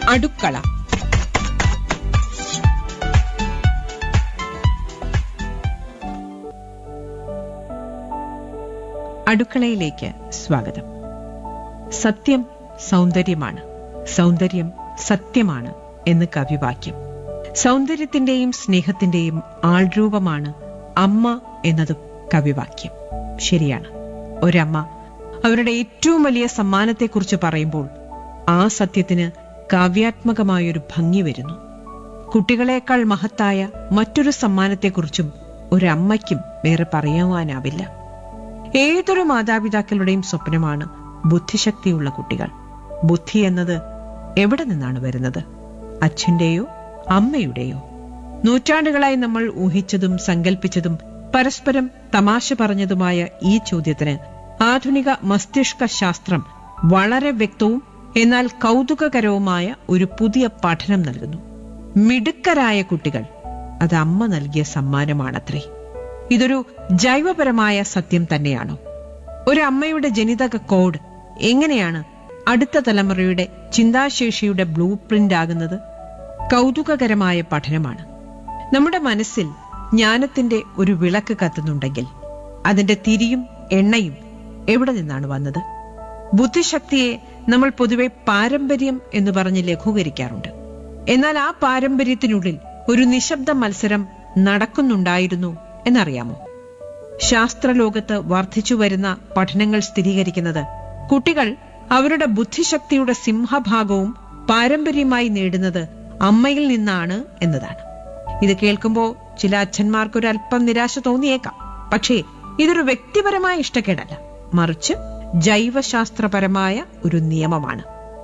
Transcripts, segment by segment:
അടുക്കള അടുക്കളയിലേക്ക് സ്വാഗതം സത്യം സൗന്ദര്യമാണ് സൗന്ദര്യം സത്യമാണ് എന്ന് കവിവാക്യം സൗന്ദര്യത്തിന്റെയും സ്നേഹത്തിന്റെയും ആൾരൂപമാണ് അമ്മ എന്നതും കവിവാക്യം ശരിയാണ് ഒരമ്മ അവരുടെ ഏറ്റവും വലിയ സമ്മാനത്തെക്കുറിച്ച് പറയുമ്പോൾ ആ സത്യത്തിന് കാവ്യാത്മകമായൊരു ഭംഗി വരുന്നു കുട്ടികളെക്കാൾ മഹത്തായ മറ്റൊരു സമ്മാനത്തെക്കുറിച്ചും ഒരമ്മയ്ക്കും വേറെ പറയുവാനാവില്ല ഏതൊരു മാതാപിതാക്കളുടെയും സ്വപ്നമാണ് ബുദ്ധിശക്തിയുള്ള കുട്ടികൾ ബുദ്ധി എന്നത് എവിടെ നിന്നാണ് വരുന്നത് അച്ഛന്റെയോ അമ്മയുടെയോ നൂറ്റാണ്ടുകളായി നമ്മൾ ഊഹിച്ചതും സങ്കല്പിച്ചതും പരസ്പരം തമാശ പറഞ്ഞതുമായ ഈ ചോദ്യത്തിന് ആധുനിക മസ്തിഷ്ക ശാസ്ത്രം വളരെ വ്യക്തവും എന്നാൽ കൗതുകകരവുമായ ഒരു പുതിയ പഠനം നൽകുന്നു മിടുക്കരായ കുട്ടികൾ അത് അമ്മ നൽകിയ സമ്മാനമാണത്രേ ഇതൊരു ജൈവപരമായ സത്യം തന്നെയാണോ ഒരു അമ്മയുടെ ജനിതക കോഡ് എങ്ങനെയാണ് അടുത്ത തലമുറയുടെ ചിന്താശേഷിയുടെ ബ്ലൂ പ്രിന്റ് ആകുന്നത് കൗതുകകരമായ പഠനമാണ് നമ്മുടെ മനസ്സിൽ ജ്ഞാനത്തിന്റെ ഒരു വിളക്ക് കത്തുന്നുണ്ടെങ്കിൽ അതിന്റെ തിരിയും എണ്ണയും എവിടെ നിന്നാണ് വന്നത് ബുദ്ധിശക്തിയെ നമ്മൾ പൊതുവെ പാരമ്പര്യം എന്ന് പറഞ്ഞ് ലഘൂകരിക്കാറുണ്ട് എന്നാൽ ആ പാരമ്പര്യത്തിനുള്ളിൽ ഒരു നിശബ്ദ മത്സരം നടക്കുന്നുണ്ടായിരുന്നു എന്നറിയാമോ ശാസ്ത്രലോകത്ത് വർദ്ധിച്ചു വരുന്ന പഠനങ്ങൾ സ്ഥിരീകരിക്കുന്നത് കുട്ടികൾ അവരുടെ ബുദ്ധിശക്തിയുടെ സിംഹഭാഗവും പാരമ്പര്യമായി നേടുന്നത് അമ്മയിൽ നിന്നാണ് എന്നതാണ് ഇത് കേൾക്കുമ്പോൾ ചില അച്ഛന്മാർക്ക് ഒരു അല്പം നിരാശ തോന്നിയേക്കാം പക്ഷേ ഇതൊരു വ്യക്തിപരമായ ഇഷ്ടക്കേടല്ല മറിച്ച് ജൈവശാസ്ത്രപരമായ ഒരു നിയമമാണ്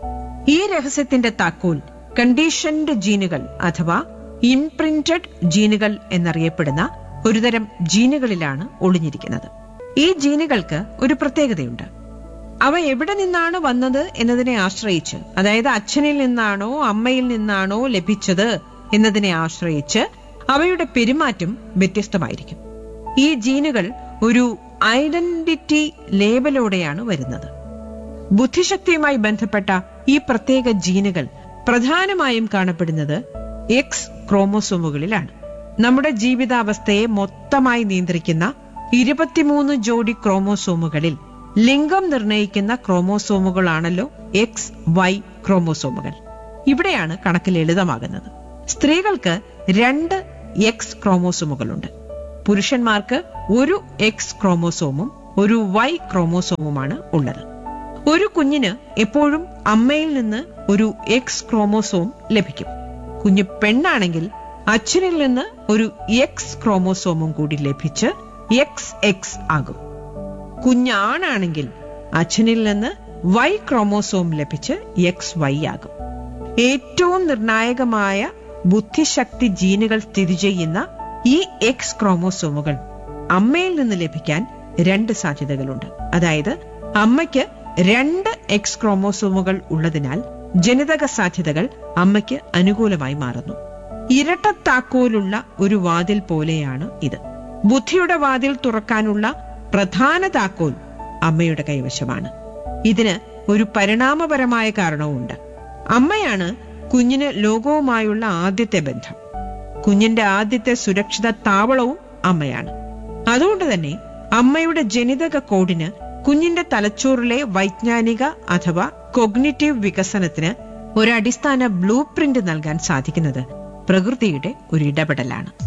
ഈ രഹസ്യത്തിന്റെ താക്കോൽ കണ്ടീഷൻഡ് ജീനുകൾ അഥവാ ഇംപ്രിന്റഡ് ജീനുകൾ എന്നറിയപ്പെടുന്ന ഒരുതരം ജീനുകളിലാണ് ഒളിഞ്ഞിരിക്കുന്നത് ഈ ജീനുകൾക്ക് ഒരു പ്രത്യേകതയുണ്ട് അവ എവിടെ നിന്നാണ് വന്നത് എന്നതിനെ ആശ്രയിച്ച് അതായത് അച്ഛനിൽ നിന്നാണോ അമ്മയിൽ നിന്നാണോ ലഭിച്ചത് എന്നതിനെ ആശ്രയിച്ച് അവയുടെ പെരുമാറ്റം വ്യത്യസ്തമായിരിക്കും ഈ ജീനുകൾ ഒരു ഐഡന്റിറ്റി ലേബലോടെയാണ് വരുന്നത് ബുദ്ധിശക്തിയുമായി ബന്ധപ്പെട്ട ഈ പ്രത്യേക ജീനുകൾ പ്രധാനമായും കാണപ്പെടുന്നത് എക്സ് ക്രോമോസോമുകളിലാണ് നമ്മുടെ ജീവിതാവസ്ഥയെ മൊത്തമായി നിയന്ത്രിക്കുന്ന ഇരുപത്തിമൂന്ന് ജോഡി ക്രോമോസോമുകളിൽ ലിംഗം നിർണയിക്കുന്ന ക്രോമോസോമുകളാണല്ലോ എക്സ് വൈ ക്രോമോസോമുകൾ ഇവിടെയാണ് കണക്ക് ലളിതമാകുന്നത് സ്ത്രീകൾക്ക് രണ്ട് എക്സ് ക്രോമോസോമുകളുണ്ട് പുരുഷന്മാർക്ക് ഒരു എക്സ് ക്രോമോസോമും ഒരു വൈ ക്രോമോസോമുമാണ് ഉള്ളത് ഒരു കുഞ്ഞിന് എപ്പോഴും അമ്മയിൽ നിന്ന് ഒരു എക്സ് ക്രോമോസോം ലഭിക്കും കുഞ്ഞ് പെണ്ണാണെങ്കിൽ അച്ഛനിൽ നിന്ന് ഒരു എക്സ് ക്രോമോസോമും കൂടി ലഭിച്ച് എക്സ് എക്സ് ആകും കുഞ്ഞാണാണെങ്കിൽ അച്ഛനിൽ നിന്ന് വൈ ക്രോമോസോം ലഭിച്ച് എക്സ് വൈ ആകും ഏറ്റവും നിർണായകമായ ബുദ്ധിശക്തി ജീനുകൾ സ്ഥിതി ചെയ്യുന്ന ഈ എക്സ് ക്രോമോസോമുകൾ അമ്മയിൽ നിന്ന് ലഭിക്കാൻ രണ്ട് സാധ്യതകളുണ്ട് അതായത് അമ്മയ്ക്ക് രണ്ട് എക്സ് ക്രോമോസോമുകൾ ഉള്ളതിനാൽ ജനിതക സാധ്യതകൾ അമ്മയ്ക്ക് അനുകൂലമായി മാറുന്നു ഇരട്ടത്താക്കോലുള്ള ഒരു വാതിൽ പോലെയാണ് ഇത് ബുദ്ധിയുടെ വാതിൽ തുറക്കാനുള്ള പ്രധാന താക്കോൽ അമ്മയുടെ കൈവശമാണ് ഇതിന് ഒരു പരിണാമപരമായ കാരണവുമുണ്ട് അമ്മയാണ് കുഞ്ഞിന് ലോകവുമായുള്ള ആദ്യത്തെ ബന്ധം കുഞ്ഞിന്റെ ആദ്യത്തെ സുരക്ഷിത താവളവും അമ്മയാണ് അതുകൊണ്ട് തന്നെ അമ്മയുടെ ജനിതക കോഡിന് കുഞ്ഞിന്റെ തലച്ചോറിലെ വൈജ്ഞാനിക അഥവാ കൊഗ്നിറ്റീവ് വികസനത്തിന് ഒരു അടിസ്ഥാന ബ്ലൂ പ്രിന്റ് നൽകാൻ സാധിക്കുന്നത് പ്രകൃതിയുടെ ഒരു ഇടപെടലാണ്